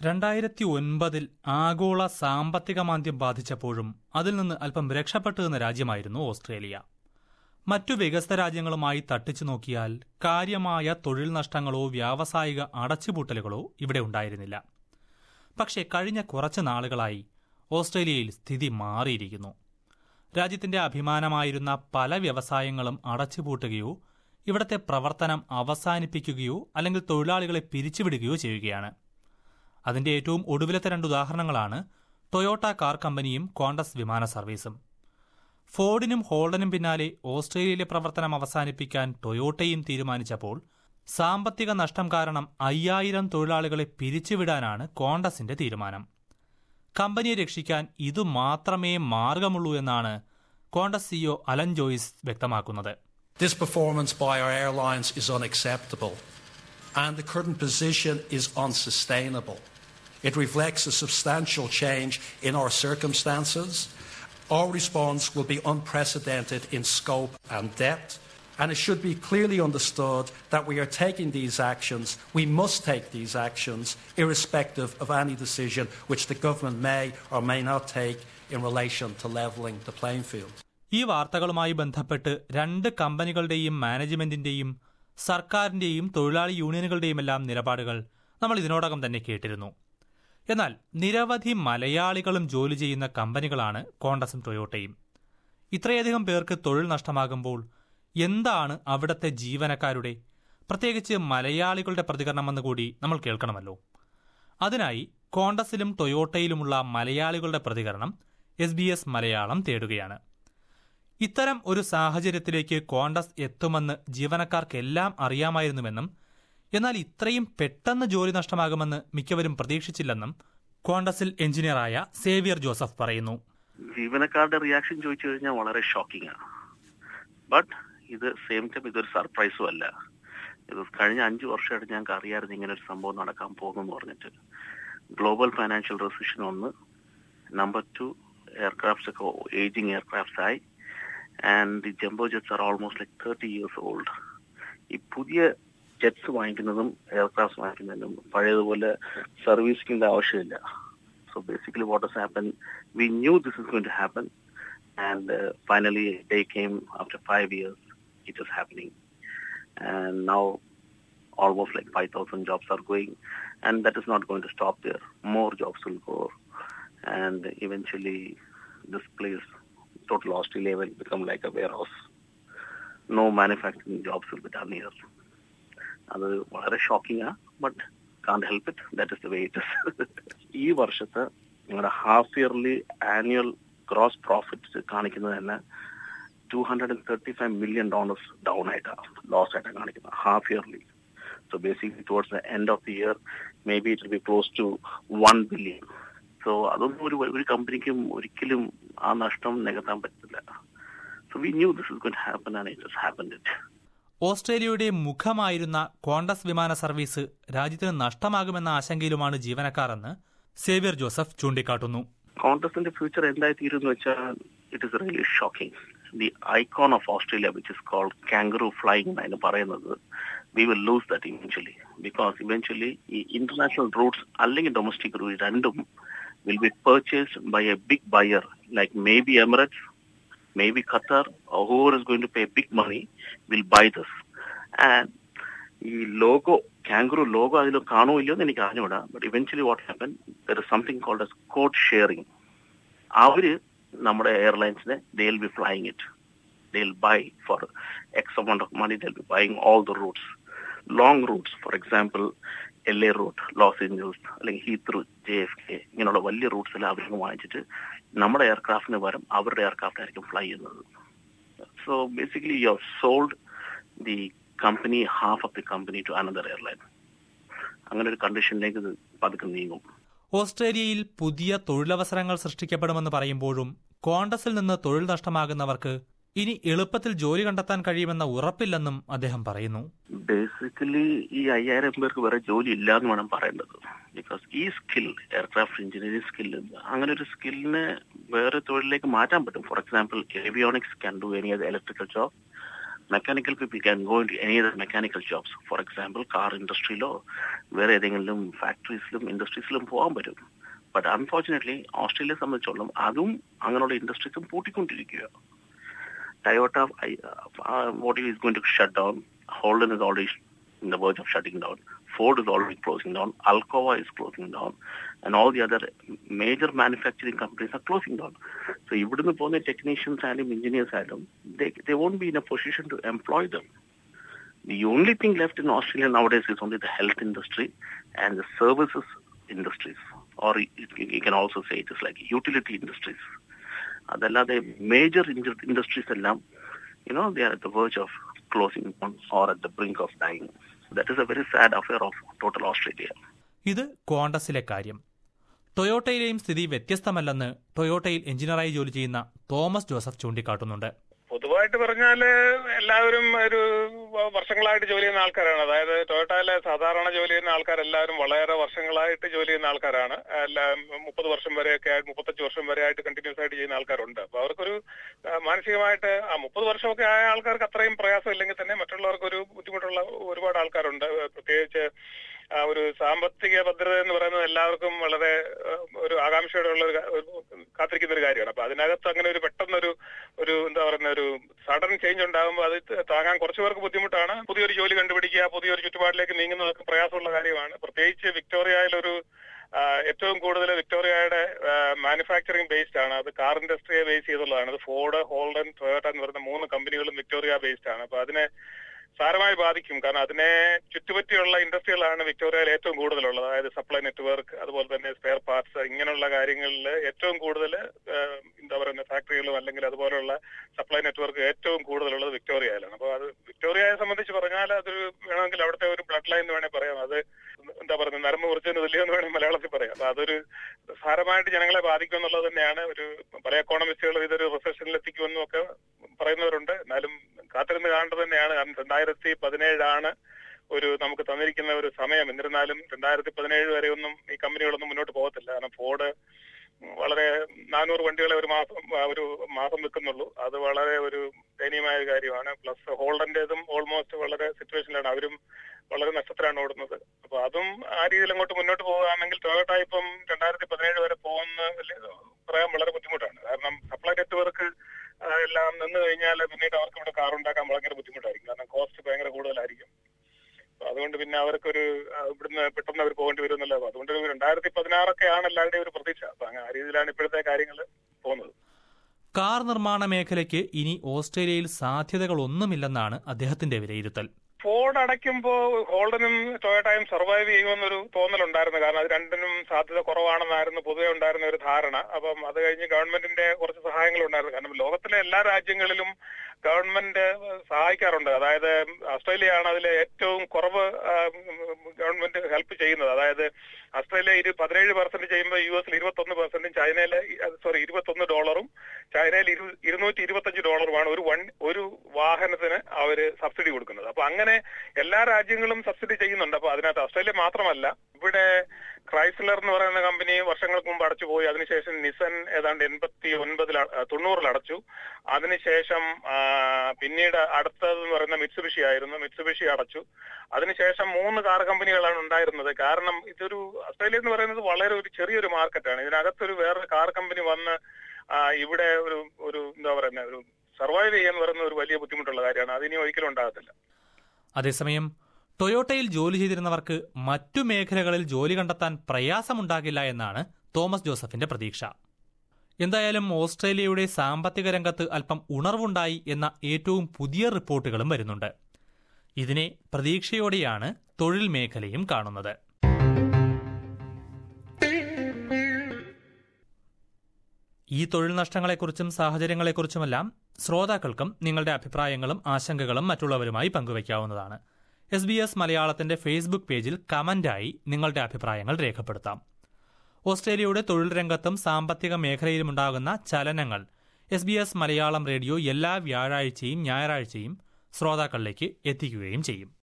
രണ്ടായിരത്തി ഒൻപതിൽ ആഗോള സാമ്പത്തിക മാന്ദ്യം ബാധിച്ചപ്പോഴും അതിൽ നിന്ന് അല്പം രക്ഷപ്പെട്ടു നിന്ന രാജ്യമായിരുന്നു ഓസ്ട്രേലിയ മറ്റു വികസിത രാജ്യങ്ങളുമായി തട്ടിച്ചു നോക്കിയാൽ കാര്യമായ തൊഴിൽ നഷ്ടങ്ങളോ വ്യാവസായിക അടച്ചുപൂട്ടലുകളോ ഇവിടെ ഉണ്ടായിരുന്നില്ല പക്ഷേ കഴിഞ്ഞ കുറച്ച് നാളുകളായി ഓസ്ട്രേലിയയിൽ സ്ഥിതി മാറിയിരിക്കുന്നു രാജ്യത്തിന്റെ അഭിമാനമായിരുന്ന പല വ്യവസായങ്ങളും അടച്ചുപൂട്ടുകയോ ഇവിടത്തെ പ്രവർത്തനം അവസാനിപ്പിക്കുകയോ അല്ലെങ്കിൽ തൊഴിലാളികളെ പിരിച്ചുവിടുകയോ ചെയ്യുകയാണ് അതിന്റെ ഏറ്റവും ഒടുവിലത്തെ രണ്ട് ഉദാഹരണങ്ങളാണ് ടൊയോട്ട കാർ കമ്പനിയും കോണ്ടസ് വിമാന സർവീസും ഫോർഡിനും ഹോൾഡനും പിന്നാലെ ഓസ്ട്രേലിയയിലെ പ്രവർത്തനം അവസാനിപ്പിക്കാൻ ടൊയോട്ടയും തീരുമാനിച്ചപ്പോൾ സാമ്പത്തിക നഷ്ടം കാരണം അയ്യായിരം തൊഴിലാളികളെ പിരിച്ചുവിടാനാണ് കോണ്ടസിന്റെ തീരുമാനം കമ്പനിയെ രക്ഷിക്കാൻ ഇതു മാത്രമേ മാർഗമുള്ളൂ എന്നാണ് കോണ്ടസ് സിഇഒ അലൻ ജോയിസ് വ്യക്തമാക്കുന്നത് This performance by our airlines is unacceptable, and the current position is unsustainable. It reflects a substantial change in our circumstances. Our response will be unprecedented in scope and depth, and it should be clearly understood that we are taking these actions, we must take these actions, irrespective of any decision which the government may or may not take in relation to levelling the playing field. ഈ വാർത്തകളുമായി ബന്ധപ്പെട്ട് രണ്ട് കമ്പനികളുടെയും മാനേജ്മെന്റിന്റെയും സർക്കാരിന്റെയും തൊഴിലാളി യൂണിയനുകളുടെയും എല്ലാം നിലപാടുകൾ നമ്മൾ ഇതിനോടകം തന്നെ കേട്ടിരുന്നു എന്നാൽ നിരവധി മലയാളികളും ജോലി ചെയ്യുന്ന കമ്പനികളാണ് കോണ്ടസും ടൊയോട്ടയും ഇത്രയധികം പേർക്ക് തൊഴിൽ നഷ്ടമാകുമ്പോൾ എന്താണ് അവിടുത്തെ ജീവനക്കാരുടെ പ്രത്യേകിച്ച് മലയാളികളുടെ പ്രതികരണമെന്ന് കൂടി നമ്മൾ കേൾക്കണമല്ലോ അതിനായി കോണ്ടസിലും ടൊയോട്ടയിലുമുള്ള മലയാളികളുടെ പ്രതികരണം എസ് ബി എസ് മലയാളം തേടുകയാണ് ഇത്തരം ഒരു സാഹചര്യത്തിലേക്ക് കോണ്ടസ് എത്തുമെന്ന് ജീവനക്കാർക്കെല്ലാം അറിയാമായിരുന്നുവെന്നും എന്നാൽ ഇത്രയും പെട്ടെന്ന് ജോലി നഷ്ടമാകുമെന്ന് മിക്കവരും പ്രതീക്ഷിച്ചില്ലെന്നും കോണ്ടസിൽ എഞ്ചിനീയറായ സേവിയർ ജോസഫ് പറയുന്നു ജീവനക്കാരുടെ റിയാക്ഷൻ ചോദിച്ചു കഴിഞ്ഞാൽ വളരെ ഷോക്കിംഗ് ആണ് ബട്ട് ഇത് സെയിം ടൈം ഇതൊരു സർപ്രൈസും അല്ല ഇത് കഴിഞ്ഞ അഞ്ചു വർഷമായിട്ട് ഞങ്ങൾക്ക് അറിയാമായിരുന്നു ഇങ്ങനെ ഒരു സംഭവം നടക്കാൻ പോകുന്നു പറഞ്ഞിട്ട് ഗ്ലോബൽ ഫൈനാൻഷ്യൽ റെസിഷൻ ഒന്ന് നമ്പർ ടു എയർക്രാഫ്റ്റ്സ് ഒക്കെ ഏജിങ് എയർക്രാഫ്റ്റ്സ് ആയി and the jumbo jets are almost like thirty years old ഈ പുതിയ ജെറ്റ്സ് വാങ്ങിക്കുന്നതും എയർക്രാഫ്റ്റ്സ് വാങ്ങിക്കുന്നതിനും പഴയതുപോലെ സർവീസിങ്ങിന്റെ ആവശ്യമില്ല so basically what has happen we knew this is going to happen and finally day came after five years it is happening and now almost like 5,000 jobs are going, and that is not going to stop there. More jobs will go, and eventually this place, total Australia, will become like a warehouse. No manufacturing jobs will be done here. അത് വളരെ shocking ആ but can't help it that is the way it is ഈ വർഷത്തെ നിങ്ങളുടെ half yearly annual gross profit കാണിക്കുന്നത് തന്നെ two hundred and thirty five million dollars down ആയിട്ടാണ് loss ആയിട്ടാണ് കാണിക്കുന്നത് half yearly So basically, towards the end of the year, maybe it will be close to one billion. So അതൊന്നും ഒരു ഒരു കമ്പനിക്കും ഒരിക്കലും ആ നഷ്ടം നികത്താൻ പറ്റില്ല so we knew this is going happen and it happen it ഓസ്ട്രേലിയയുടെ മുഖമായിരുന്ന കോണ്ടസ് വിമാന സർവീസ് രാജ്യത്തിന് നഷ്ടമാകുമെന്ന ആശങ്കയിലുമാണ് ജീവനക്കാരെന്ന് സേവ്യർ ജോസഫ് ചൂണ്ടിക്കാട്ടുന്നു കോൺഗ്രസിന്റെ ഫ്യൂച്ചർ എന്തായി തീരുമെന്ന് വെച്ചാൽ it is really shocking the icon of Australia which is called kangaroo flying എന്നാണ് പറയുന്നത് we will lose that eventually because eventually ഈ ഇന്റർനാഷണൽ റൂട്ട്സ് അല്ലെങ്കിൽ ഡൊമസ്റ്റിക് റൂട്ട് രണ്ടും will be purchased by a big buyer like may be Emirates may be Qatar who is going to pay big money will buy this and ഈ logo kangaroo logo അതിൽ കാണുമോ ഇല്ലയോ എന്ന് എനിക്ക് അറിഞ്ഞൂടാ but eventually what happen there is something called as code sharing അവര് നമ്മുടെ എയർലൈൻസിനെ they will be flying it they will buy for X amount of money they will be buying all the routes long routes for example L A route Los Angeles അല്ലെങ്കിൽ Heathrow J F K ഇങ്ങനെയുള്ള വലിയ Roots എല്ലാം അവർക്ക് വാങ്ങിച്ചിട്ട് നമ്മുടെ എയർക്രാഫ്റ്റിന് പകരം അവരുടെ aircraft ആയിരിക്കും ഫ്ലൈ ചെയ്യുന്നത് so basically you have sold the company half of the company to another airline അങ്ങനെ ഒരു കണ്ടീഷനിലേക്ക് ഇത് പതുക്കെ നീങ്ങും ഓസ്ട്രേലിയയിൽ പുതിയ തൊഴിലവസരങ്ങൾ സൃഷ്ടിക്കപ്പെടുമെന്ന് പറയുമ്പോഴും കോണ്ടസിൽ നിന്ന് തൊഴിൽ നഷ്ടമാകുന്നവർക്ക് ഇനി എളുപ്പത്തിൽ ജോലി കണ്ടെത്താൻ കഴിയുമെന്ന ഉറപ്പില്ലെന്നും അദ്ദേഹം പറയുന്നു ബേസിക്കലി ഈ അയ്യായിരം പേർക്ക് വേറെ ജോലി ഇല്ല എന്ന് വേണം പറയേണ്ടത് ബിക്കോസ് ഈ സ്കിൽ എയർക്രാഫ്റ്റ് എഞ്ചിനീയറിംഗ് സ്കിൽ അങ്ങനെ ഒരു സ്കില്ലിനെ വേറെ തൊഴിലിലേക്ക് മാറ്റാൻ പറ്റും for example avionics can do any അത് electrical job mechanical people can go in any other mechanical jobs for example car ഇൻഡസ്ട്രിയിലോ വേറെ ഏതെങ്കിലും ഫാക്ടറീസിലും ഇൻഡസ്ട്രീസിലും പോകാൻ പറ്റും ബട്ട് അൺഫോർച്ചുനേറ്റ്ലി ഓസ്ട്രേലിയയെ സംബന്ധിച്ചോളം അതും അങ്ങനെയുള്ള ഇൻഡസ്ട്രീസും പൂട്ടിക്കൊണ്ടിരിക്കുക Toyota what is going to shut down Holden is already in the verge of shutting down Ford is already closing down Alcoa is closing down and all the other major manufacturing companies are closing down so ഇവിടുന്ന് പോകുന്ന technicians ആയാലും engineers ആയാലും they, they won't be in a position to employ them the only thing left in Australia nowadays is only the health industry and the services industries or you, you can also say it is like utility industries അതല്ലാതെ major industries എല്ലാം you know they are at the verge of closing or at the brink of dying that is a very sad affair of total Australia ഇത് ക്വാണ്ടസിലെ കാര്യം ടൊയോട്ടയിലെയും സ്ഥിതി വ്യത്യസ്തമല്ലെന്ന് ടൊയോട്ടയിൽ എഞ്ചിനീയറായി ജോലി ചെയ്യുന്ന Thomas Joseph ചൂണ്ടിക്കാട്ടുന്നുണ്ട് പൊതുവായിട്ട് പറഞ്ഞാല് എല്ലാവരും ഒരു വർഷങ്ങളായിട്ട് ജോലി ചെയ്യുന്ന ആൾക്കാരാണ് അതായത് ടൊയോട്ടയിലെ സാധാരണ ജോലി ചെയ്യുന്ന ആൾക്കാരെല്ലാവരും വളരെ വർഷങ്ങളായിട്ട് ജോലി ചെയ്യുന്ന ആൾക്കാരാണ് എല്ലാം മുപ്പത് വർഷം വരെയൊക്കെ ആയിട്ട് മുപ്പത്തഞ്ച് വർഷം വരെ ആയിട്ട് കണ്ടിന്യൂസ് ആയിട്ട് ചെയ്യുന്ന ആൾക്കാരുണ്ട് അപ്പൊ അവർക്കൊരു ആ, മാനസികമായിട്ട് ആ മുപ്പത് വർഷമൊക്കെ ആയ ആൾക്കാർക്ക് അത്രയും പ്രയാസം ഇല്ലെങ്കിൽ തന്നെ മറ്റുള്ളവർക്ക് ഒരു ബുദ്ധിമുട്ടുള്ള ഒരുപാട് ആൾക്കാരുണ്ട് പ്രത്യേകിച്ച് ആ ഒരു സാമ്പത്തിക ഭദ്രത എന്ന് പറയുന്നത് എല്ലാവർക്കും വളരെ ആ, ഒരു ആകാംക്ഷയോടെ ഉള്ള ഒരു കാ- ഒരു കാത്തിരിക്കുന്ന ഒരു കാര്യമാണ് അപ്പൊ അതിനകത്ത് അങ്ങനെ ഒരു പെട്ടെന്നൊരു ഒരു എന്താ പറയുന്ന ഒരു സഡൻ ചേഞ്ച് ഉണ്ടാകുമ്പോൾ അത് താങ്ങാൻ കുറച്ചു പേർക്ക് ബുദ്ധിമുട്ടാണ് പുതിയൊരു ജോലി കണ്ടുപിടിക്കുക പുതിയൊരു ചുറ്റുപാടിലേക്ക് നീങ്ങുന്നതൊക്കെ പ്രയാസമുള്ള കാര്യമാണ് പ്രത്യേകിച്ച് വിക്ടോറിയയിലൊരു ആ, ഏറ്റവും കൂടുതൽ വിക്ടോറിയയുടെ മാനുഫാക്ചറിംഗ് ബേസ്ഡ് ആണ് അത് കാർ ഇൻഡസ്ട്രിയെ ബേസ് ചെയ്തുള്ളതാണ് അത് ഫോർഡ് ഹോൾഡൻ ടൊയോട്ട എന്ന് പറയുന്ന മൂന്ന് കമ്പനികളും വിക്ടോറിയ ബേസ്ഡ് ആണ് അപ്പൊ അതിനെ സാരമായി ബാധിക്കും കാരണം അതിനെ ചുറ്റുപറ്റിയുള്ള ഇൻഡസ്ട്രികളാണ് വിക്ടോറിയയിൽ ഏറ്റവും കൂടുതലുള്ളത് അതായത് സപ്ലൈ നെറ്റ്വർക്ക് അതുപോലെ തന്നെ സ്പെയർ പാർട്സ് ഇങ്ങനെയുള്ള കാര്യങ്ങളിൽ ഏറ്റവും കൂടുതൽ എന്താ പറയുന്ന ഫാക്ടറികളും അല്ലെങ്കിൽ അതുപോലുള്ള സപ്ലൈ നെറ്റ്വർക്ക് ഏറ്റവും കൂടുതലുള്ളത് വിക്ടോറിയയിലാണ് അപ്പോൾ അത് വിക്ടോറിയയെ സംബന്ധിച്ച് പറഞ്ഞാൽ അതൊരു വേണമെങ്കിൽ അവിടുത്തെ ഒരു ബ്ലഡ് ലൈൻ എന്ന് വേണേൽ പറയാം അത് എന്താ പറയുന്നത് നരമ്പ് കുറിച്ചതിന് തുല്യം എന്ന് വേണമെങ്കിൽ മലയാളത്തിൽ പറയാം അപ്പൊ അതൊരു സാരമായിട്ട് ജനങ്ങളെ ബാധിക്കും എന്നുള്ളത് തന്നെയാണ് ഒരു പല എക്കോണമിസ്റ്റുകൾ ഇതൊരു റിസഷനിൽ എത്തിക്കുമെന്നും ഒക്കെ പറയുന്നവരുണ്ട് എന്നാലും കാത്തിരുന്ന് കാണേണ്ടത് തന്നെയാണ് കാരണം രണ്ടായിരത്തി പതിനേഴാണ് ഒരു നമുക്ക് തന്നിരിക്കുന്ന ഒരു സമയം എന്നിരുന്നാലും രണ്ടായിരത്തി പതിനേഴ് വരെ ഒന്നും ഈ കമ്പനികളൊന്നും മുന്നോട്ട് പോകത്തില്ല കാരണം ഫോർഡ് വളരെ നാനൂറ് വണ്ടികളെ ഒരു മാസം ആ, ഒരു മാസം വിൽക്കുന്നുള്ളൂ അത് വളരെ ഒരു ദയനീയമായ ഒരു കാര്യമാണ് പ്ലസ് ഹോൾഡന്റേതും ഓൾമോസ്റ്റ് വളരെ സിറ്റുവേഷനിലാണ് അവരും വളരെ നഷ്ടത്തിലാണ് ഓടുന്നത് അപ്പൊ അതും ആ രീതിയിൽ അങ്ങോട്ട് മുന്നോട്ട് പോകുകയാണെങ്കിൽ ടൊയോട്ട ഇപ്പം രണ്ടായിരത്തി പതിനേഴ് വരെ പോകുന്ന വലിയ പറയാൻ വളരെ ബുദ്ധിമുട്ടാണ് കാരണം സപ്ലൈ നെറ്റ്വർക്ക് എല്ലാം നിന്ന് കഴിഞ്ഞാൽ പിന്നീട് അവർക്ക് ഇവിടെ കാർ ഉണ്ടാക്കാൻ ഭയങ്കര ബുദ്ധിമുട്ടായിരിക്കും കാരണം കോസ്റ്റ് ഭയങ്കര കൂടുതലായിരിക്കും അപ്പൊ അതുകൊണ്ട് പിന്നെ അവർക്കൊരു ആ, ഇവിടുന്ന് പെട്ടെന്ന് അവർ പോകേണ്ടി വരും എന്നല്ല അതുകൊണ്ട് ഒരു രണ്ടായിരത്തി പതിനാറൊക്കെയാണ് എല്ലാവരുടെയും ഒരു പ്രതീക്ഷ അപ്പൊ അങ്ങനെ ആ രീതിയിലാണ് ഇപ്പോഴത്തെ കാര്യങ്ങൾ പോകുന്നത് കാർ നിർമ്മാണ മേഖലയ്ക്ക് ഇനി ഓസ്ട്രേലിയയിൽ സാധ്യതകളൊന്നുമില്ലെന്നാണ് അദ്ദേഹത്തിന്റെ വിലയിരുത്തൽ ഫോർഡ് അടയ്ക്കുമ്പോ ഹോൾഡനും ടൊയോട്ടയും സർവൈവ് ചെയ്യുമെന്നൊരു തോന്നലുണ്ടായിരുന്നു കാരണം അത് രണ്ടിനും സാധ്യത കുറവാണെന്നായിരുന്നു പൊതുവെ ഉണ്ടായിരുന്ന ഒരു ധാരണ അപ്പം അത് കഴിഞ്ഞ് ഗവൺമെന്റിന്റെ കുറച്ച് സഹായങ്ങൾ ഉണ്ടായിരുന്നു കാരണം ലോകത്തിലെ എല്ലാ രാജ്യങ്ങളിലും ഗവൺമെന്റ് സഹായിക്കാറുണ്ട് അതായത് ഓസ്ട്രേലിയയാണ് അതിലെ ഏറ്റവും കുറവ് ഗവൺമെന്റ് ഹെൽപ്പ് ചെയ്യുന്നത് അതായത് ഓസ്ട്രേലിയ ഇരു പതിനേഴ് പെർസെന്റ് ചെയ്യുമ്പോൾ യു എസിൽ ഇരുപത്തൊന്ന് പെർസെന്റും ചൈനയിലെ സോറി ഇരുപത്തൊന്ന് ഡോളറും ചൈനയിൽ ഇരു ഇരുന്നൂറ്റി ഇരുപത്തഞ്ച് ഡോളറുമാണ് ഒരു വൺ ഒരു വാഹനത്തിന് അവര് സബ്സിഡി കൊടുക്കുന്നത് അപ്പൊ അങ്ങനെ എല്ലാ രാജ്യങ്ങളും സബ്സിഡി ചെയ്യുന്നുണ്ട് അപ്പൊ അതിനകത്ത് ഓസ്ട്രേലിയ മാത്രമല്ല ഇവിടെ ക്രൈസ്ലർ എന്ന് പറയുന്ന കമ്പനി വർഷങ്ങൾക്ക് മുമ്പ് അടച്ചുപോയി അതിനുശേഷം നിസൻ ഏതാണ്ട് എൺപത്തി ഒൻപതിൽ തൊണ്ണൂറിൽ അടച്ചു അതിനുശേഷം ആ, പിന്നീട് അടുത്തതെന്ന് പറയുന്ന മിറ്റ്സുബിഷി ആയിരുന്നു മിറ്റ്സുബിഷി അടച്ചു അതിനുശേഷം മൂന്ന് കാർ കമ്പനികളാണ് ഉണ്ടായിരുന്നത് കാരണം ഇതൊരു ഓസ്ട്രേലിയ എന്ന് പറയുന്നത് വളരെ ഒരു ചെറിയൊരു മാർക്കറ്റാണ് ഇതിനകത്തൊരു വേറൊരു കാർ കമ്പനി വന്ന് ആ, ഇവിടെ ഒരു ഒരു എന്താ പറയുന്ന ഒരു സർവൈവ് ചെയ്യാന്ന് പറയുന്ന ഒരു വലിയ ബുദ്ധിമുട്ടുള്ള കാര്യമാണ് അതിനി ഒരിക്കലും ഉണ്ടാകത്തില്ല അതേസമയം ടൊയോട്ടയിൽ ജോലി ചെയ്തിരുന്നവർക്ക് മറ്റു മേഖലകളിൽ ജോലി കണ്ടെത്താൻ പ്രയാസമുണ്ടാകില്ല എന്നാണ് തോമസ് ജോസഫിന്റെ പ്രതീക്ഷ എന്തായാലും ഓസ്ട്രേലിയയുടെ സാമ്പത്തിക രംഗത്ത് അല്പം ഉണർവുണ്ടായി എന്ന ഏറ്റവും പുതിയ റിപ്പോർട്ടുകളും വരുന്നുണ്ട് ഇതിനെ പ്രതീക്ഷയോടെയാണ് തൊഴിൽ മേഖലയും കാണുന്നത് ഈ തൊഴിൽ നഷ്ടങ്ങളെക്കുറിച്ചും സാഹചര്യങ്ങളെക്കുറിച്ചുമെല്ലാം ശ്രോതാക്കൾക്കും നിങ്ങളുടെ അഭിപ്രായങ്ങളും ആശങ്കകളും മറ്റുള്ളവരുമായി പങ്കുവയ്ക്കാവുന്നതാണ് എസ് ബി എസ് മലയാളത്തിന്റെ ഫേസ്ബുക്ക് പേജിൽ കമന്റായി നിങ്ങളുടെ അഭിപ്രായങ്ങൾ രേഖപ്പെടുത്താം ഓസ്ട്രേലിയയുടെ തൊഴിൽ രംഗത്തും സാമ്പത്തിക മേഖലയിലുമുണ്ടാകുന്ന ചലനങ്ങൾ S B S Malayalam radio എല്ലാ വ്യാഴാഴ്ചയും ഞായറാഴ്ചയും ശ്രോതാക്കളിലേക്ക് എത്തിക്കുകയും ചെയ്യും